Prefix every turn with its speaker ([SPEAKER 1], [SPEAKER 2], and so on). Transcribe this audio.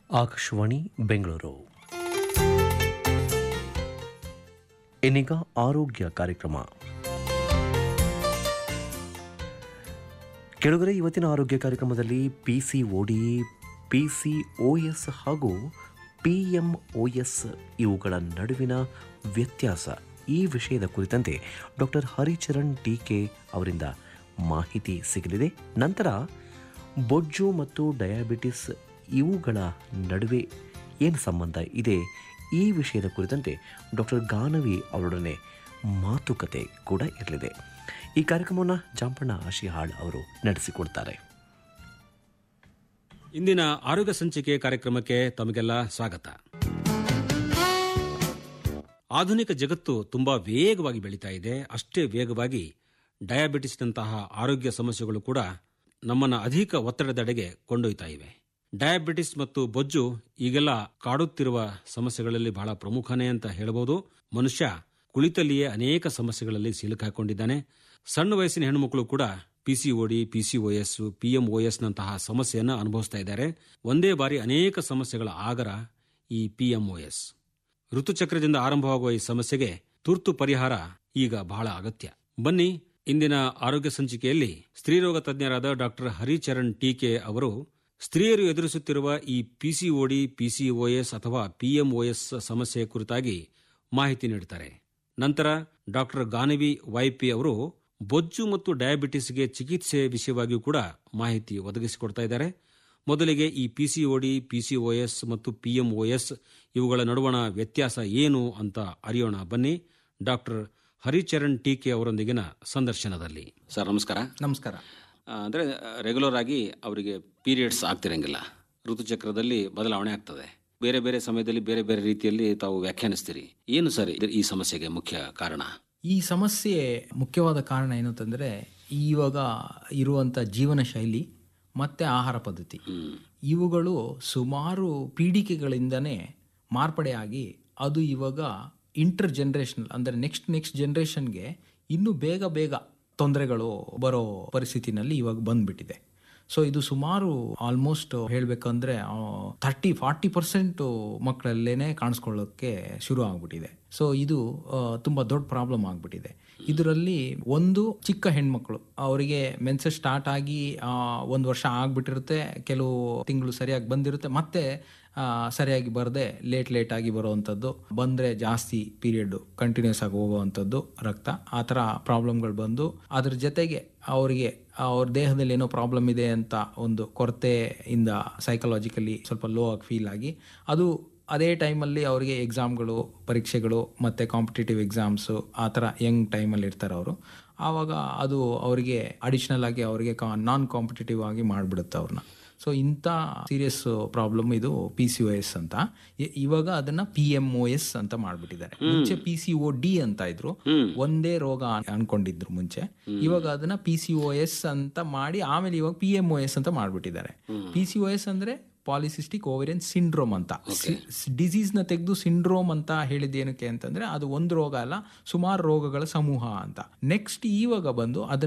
[SPEAKER 1] ಆಕಾಶವಾಣಿ ಬೆಂಗಳೂರು ಇನ್ನೀಗ ಆರೋಗ್ಯ ಕಾರ್ಯಕ್ರಮ ಕೆಳಗರೆ ಇವತ್ತಿನ ಆರೋಗ್ಯ ಕಾರ್ಯಕ್ರಮದಲ್ಲಿ P C D P C O S ಹಾಗೂ ಪಿ ಎಂ ಒ ಎಸ್ ಇವುಗಳ ನಡುವಿನ ವ್ಯತ್ಯಾಸ ಈ ವಿಷಯದ ಕುರಿತಂತೆ ಡಾಕ್ಟರ್ ಹರಿಚರಣ್ ಟಿ ಕೆ ಅವರಿಂದ ಮಾಹಿತಿ ಸಿಗಲಿದೆ ನಂತರ ಬೊಜ್ಜು ಮತ್ತು ಡಯಾಬಿಟಿಸ್ ಇವುಗಳ ನಡುವೆ ಏನು ಸಂಬಂಧ ಇದೆ ಈ ವಿಷಯದ ಕುರಿತಂತೆ ಡಾಕ್ಟರ್ ಗಾನವಿ ಅವರೊಡನೆ ಮಾತುಕತೆ ಕೂಡ ಇರಲಿದೆ ಈ ಕಾರ್ಯಕ್ರಮವನ್ನು ಜಾಂಪಣ್ಣ ಆಶಿಹಾಳ್ ಅವರು ನಡೆಸಿಕೊಡ್ತಾರೆ
[SPEAKER 2] ಇಂದಿನ ಆರೋಗ್ಯ ಸಂಚಿಕೆ ಕಾರ್ಯಕ್ರಮಕ್ಕೆ ತಮಗೆಲ್ಲ ಸ್ವಾಗತ ಆಧುನಿಕ ಜಗತ್ತು ತುಂಬಾ ವೇಗವಾಗಿ ಬೆಳೀತಾ ಇದೆ ಅಷ್ಟೇ ವೇಗವಾಗಿ ಡಯಾಬಿಟಿಸ್ನಂತಹ ಆರೋಗ್ಯ ಸಮಸ್ಯೆಗಳು ಕೂಡ ನಮ್ಮನ್ನ ಅಧಿಕ ಒತ್ತಡದೆಡೆಗೆ ಕೊಂಡೊಯ್ತಾ ಇವೆ ಡಯಾಬಿಟಿಸ್ ಮತ್ತು ಬೊಜ್ಜು ಈಗೆಲ್ಲ ಕಾಡುತ್ತಿರುವ ಸಮಸ್ಯೆಗಳಲ್ಲಿ ಬಹಳ ಪ್ರಮುಖನೇ ಅಂತ ಹೇಳಬಹುದು ಮನುಷ್ಯ ಕುಳಿತಲ್ಲಿಯೇ ಅನೇಕ ಸಮಸ್ಯೆಗಳಲ್ಲಿ ಸಿಲುಕಾಕೊಂಡಿದ್ದಾನೆ ಸಣ್ಣ ವಯಸ್ಸಿನ ಹೆಣ್ಣುಮಕ್ಕಳು ಕೂಡ ಪಿಸಿಒಡಿ ಪಿಸಿಒಎಸ್ ಪಿಎಂಒಎಸ್ ನಂತಹ ಸಮಸ್ಯೆಯನ್ನು ಅನುಭವಿಸ್ತಾ ಇದ್ದಾರೆ ಒಂದೇ ಬಾರಿ ಅನೇಕ ಸಮಸ್ಯೆಗಳ ಆಗರ ಈ ಪಿಎಂಒಎಸ್ ಋತುಚಕ್ರದಿಂದ ಆರಂಭವಾಗುವ ಈ ಸಮಸ್ಯೆಗೆ ತುರ್ತು ಪರಿಹಾರ ಈಗ ಬಹಳ ಅಗತ್ಯ ಬನ್ನಿ ಇಂದಿನ ಆರೋಗ್ಯ ಸಂಚಿಕೆಯಲ್ಲಿ ಸ್ತ್ರೀರೋಗ ತಜ್ಞರಾದ ಡಾಕ್ಟರ್ ಹರಿಚರಣ್ ಟೀಕೆ ಅವರು ಸ್ತ್ರೀಯರು ಎದುರಿಸುತ್ತಿರುವ ಈ ಪಿಸಿಒಡಿ ಪಿಸಿಒಎಸ್ ಅಥವಾ ಪಿಎಂಒಎಸ್ ಸಮಸ್ಯೆ ಕುರಿತಾಗಿ ಮಾಹಿತಿ ನೀಡುತ್ತಾರೆ ನಂತರ ಡಾಕ್ಟರ್ ಗಾನವಿ ವೈಪಿ ಅವರು ಬೊಜ್ಜು ಮತ್ತು ಡಯಾಬಿಟಿಸ್ಗೆ ಚಿಕಿತ್ಸೆ ವಿಷಯವಾಗಿಯೂ ಕೂಡ ಮಾಹಿತಿ ಒದಗಿಸಿಕೊಡ್ತಾ ಇದ್ದಾರೆ ಮೊದಲಿಗೆ ಈ ಪಿಸಿಒಡಿ ಪಿಸಿಒಎಸ್ ಮತ್ತು ಪಿಎಂಒಎಸ್ ಇವುಗಳ ನಡುವಣ ವ್ಯತ್ಯಾಸ ಏನು ಅಂತ ಅರಿಯೋಣ ಬನ್ನಿ ಡಾಕ್ಟರ್ ಹರಿಚರಣ್ ಟೀಕೆ ಅವರೊಂದಿಗಿನ ಸಂದರ್ಶನದಲ್ಲಿ ಸರ್ ನಮಸ್ಕಾರ
[SPEAKER 3] ನಮಸ್ಕಾರ
[SPEAKER 2] ಅಂದರೆ ರೆಗ್ಯುಲರ್ ಆಗಿ ಅವರಿಗೆ ಪೀರಿಯಡ್ಸ್ ಆಗ್ತಿರಂಗಿಲ್ಲ ಋತುಚಕ್ರದಲ್ಲಿ ಬದಲಾವಣೆ ಆಗ್ತದೆ ಬೇರೆ ಬೇರೆ ಸಮಯದಲ್ಲಿ ಬೇರೆ ಬೇರೆ ರೀತಿಯಲ್ಲಿ ತಾವು ವ್ಯಾಖ್ಯಾನಿಸ್ತೀರಿ ಏನು ಸರ್ ಇದ್ರ- ಈ ಸಮಸ್ಯೆಗೆ ಮುಖ್ಯ ಕಾರಣ
[SPEAKER 3] ಈ ಸಮಸ್ಯೆ ಮುಖ್ಯವಾದ ಕಾರಣ ಏನು ಅಂತಂದರೆ ಇವಾಗ ಇರುವಂಥ ಜೀವನ ಶೈಲಿ ಮತ್ತು ಆಹಾರ ಪದ್ಧತಿ ಇವುಗಳು ಸುಮಾರು ಪೀಳಿಗೆಗಳಿಂದನೇ ಮಾರ್ಪಡೆಯಾಗಿ ಅದು ಇವಾಗ ಇಂಟರ್ ಜನ್ರೇಷನಲ್ ಅಂದರೆ ನೆಕ್ಸ್ಟ್ ನೆಕ್ಸ್ಟ್ ಜನ್ರೇಷನ್ಗೆ ಇನ್ನೂ ಬೇಗ ಬೇಗ ತೊಂದರೆಗಳು ಬರೋ ಪರಿಸ್ಥಿತಿನಲ್ಲಿ ಇವಾಗ ಬಂದ್ಬಿಟ್ಟಿದೆ ಸೊ ಇದು ಸುಮಾರು ಆಲ್ಮೋಸ್ಟ್ ಹೇಳಬೇಕಂದ್ರೆ ಥರ್ಟಿ ಫಾರ್ಟಿ ಪರ್ಸೆಂಟ್ ಮಕ್ಕಳಲ್ಲೇನೆ ಕಾಣಿಸ್ಕೊಳ್ಳೋಕ್ಕೆ ಶುರು ಆಗ್ಬಿಟ್ಟಿದೆ ಸೊ ಇದು ಆ, ತುಂಬ ದೊಡ್ಡ ಪ್ರಾಬ್ಲಮ್ ಆಗ್ಬಿಟ್ಟಿದೆ ಇದರಲ್ಲಿ ಒಂದು ಚಿಕ್ಕ ಹೆಣ್ಮಕ್ಳು ಅವರಿಗೆ ಮೆನ್ಸಸ್ ಸ್ಟಾರ್ಟ್ ಆಗಿ ಒಂದು ವರ್ಷ ಆಗ್ಬಿಟ್ಟಿರುತ್ತೆ ಕೆಲವು ತಿಂಗಳು ಸರಿಯಾಗಿ ಬಂದಿರುತ್ತೆ ಮತ್ತೆ ಆ, ಸರಿಯಾಗಿ ಬರದೆ ಲೇಟ್ ಲೇಟ್ ಆಗಿ ಬರುವಂಥದ್ದು ಬಂದರೆ ಜಾಸ್ತಿ ಪೀರಿಯಡ್ ಕಂಟಿನ್ಯೂಸ್ ಆಗಿ ಹೋಗುವಂಥದ್ದು ರಕ್ತ ಆ ಥರ ಪ್ರಾಬ್ಲಮ್ಗಳು ಬಂದು ಅದ್ರ ಜೊತೆಗೆ ಅವರಿಗೆ ಅವ್ರ ದೇಹದಲ್ಲಿ ಏನೋ ಪ್ರಾಬ್ಲಮ್ ಇದೆ ಅಂತ ಒಂದು ಕೊರತೆಯಿಂದ ಸೈಕಲಾಜಿಕಲಿ ಸ್ವಲ್ಪ ಲೋ ಆಗಿ ಫೀಲ್ ಆಗಿ ಅದು ಅದೇ ಟೈಮಲ್ಲಿ ಅವರಿಗೆ ಎಕ್ಸಾಮ್ಗಳು ಪರೀಕ್ಷೆಗಳು ಮತ್ತು ಕಾಂಪಿಟೇಟಿವ್ ಎಕ್ಸಾಮ್ಸು ಆ ಥರ ಯಂಗ್ ಟೈಮಲ್ಲಿ ಇರ್ತಾರೆ ಅವರು ಆವಾಗ ಅದು ಅವರಿಗೆ ಅಡಿಷ್ನಲ್ ಆಗಿ ಅವರಿಗೆ ಕಾ ನಾನ್ ಕಾಂಪಿಟೇಟಿವ್ ಆಗಿ ಮಾಡಿಬಿಡುತ್ತೆ ಅವ್ರನ್ನ ಸೊ ಇಂಥ ಸೀರಿಯಸ್ ಪ್ರಾಬ್ಲಮ್ ಇದು ಪಿ ಸಿ ಒ ಎಸ್ ಅಂತ ಇ- ಇವಾಗ ಅದನ್ನ ಪಿ ಎಂ ಒ ಎಸ್ ಅಂತ ಮಾಡ್ಬಿಟ್ಟಿದ್ದಾರೆ ಮುಂಚೆ ಪಿ ಸಿ ಒ ಡಿ ಅಂತ ಇದ್ರು ಒಂದೇ ರೋಗ ಅನ್- ಅನ್ಕೊಂಡಿದ್ರು ಮುಂಚೆ ಇವಾಗ ಅದನ್ನ ಪಿ ಸಿ ಒ ಎಸ್ ಅಂತ ಮಾಡಿ ಆಮೇಲೆ ಇವಾಗ ಪಿ ಎಂ ಒ ಎಸ್ ಅಂತ ಮಾಡ್ಬಿಟ್ಟಿದ್ದಾರೆ ಪಿ ಸಿ ಒ ಎಸ್ ಅಂದ್ರೆ ಪಾಲಿಸಿಸ್ಟಿಕ್ ಓವೇರಿಯನ್ ಸಿಂಡ್ರೋಮ್ ಅಂತ ಡಿಸೀಸ್ ನ ತೆಗೆದು ಸಿಂಡ್ರೋಮ್ ಅಂತ ಹೇಳಿದ ಏನಕ್ಕೆ ಅಂತಂದ್ರೆ ಅದು ಒಂದು ರೋಗ ಅಲ್ಲ ಸುಮಾರು ರೋಗಗಳ ಸಮೂಹ ಅಂತ ನೆಕ್ಸ್ಟ್ ಇವಾಗ ಬಂದು ಅದನ್ನ